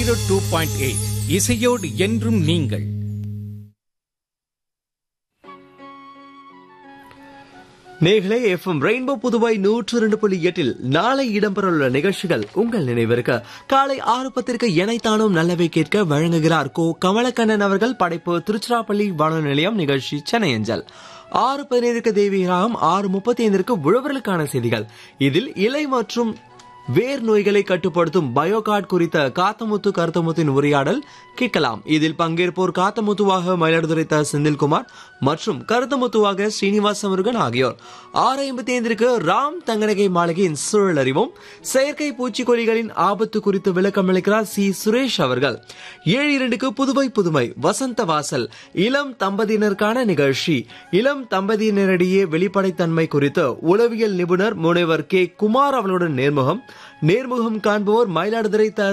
zero two point eight இசையோடு என்றும் நீங்கள் நேர்களே எஃப்எம் ரெயின்போ புதுவை நூற்று ரெண்டு புள்ளி எட்டில் நாளை இடம்பெறவுள்ள நிகழ்ச்சிகள் உங்கள் நினைவிருக்க காலை ஆறு பத்திற்கு எனைத்தானும் நல்லவை கேட்க வழங்குகிறார் கோ கமலக்கண்ணன் அவர்கள் படைப்பு திருச்சிராப்பள்ளி வானொலி நிலையம் நிகழ்ச்சி சென்னை அஞ்சல் ஆறு பதினேழுக்கு தேவிராகம் ஆறு முப்பத்தி ஐந்திற்கு உழவர்களுக்கான செய்திகள் இதில் இலை மற்றும் வேர் நோய்களை கட்டுப்படுத்தும் பயோகார்ட் குறித்த காத்தமுத்து கருத்தமுத்தின் உரையாடல் கேட்கலாம் இதில் பங்கேற்போர் காத்தமுத்துவாக மயிலாடுதுறை த செந்தில்குமார் மற்றும் கருத்தமுத்துவாக ஸ்ரீனிவாச முருகன் ஆகியோர் ஆறு ஐம்பத்தி ஐந்திற்கு ராம் தங்கநகை மாளிகையின் சூழல் அறிவும் செயற்கை பூச்சிக்கொல்லிகளின் ஆபத்து குறித்து விளக்கம் அளிக்கிறார் சி சுரேஷ் அவர்கள் ஏழு இரண்டுக்கு புதுவை புதுமை வசந்த வாசல் இளம் தம்பதியினருக்கான நிகழ்ச்சி இளம் தம்பதியினரிடையே வெளிப்படைத்தன்மை குறித்து உளவியல் நிபுணர் முனைவர் கே குமார் அவர்களுடன் நேர்முகம் நேர்முகம் காண்பவர் மயிலாடுதுறை த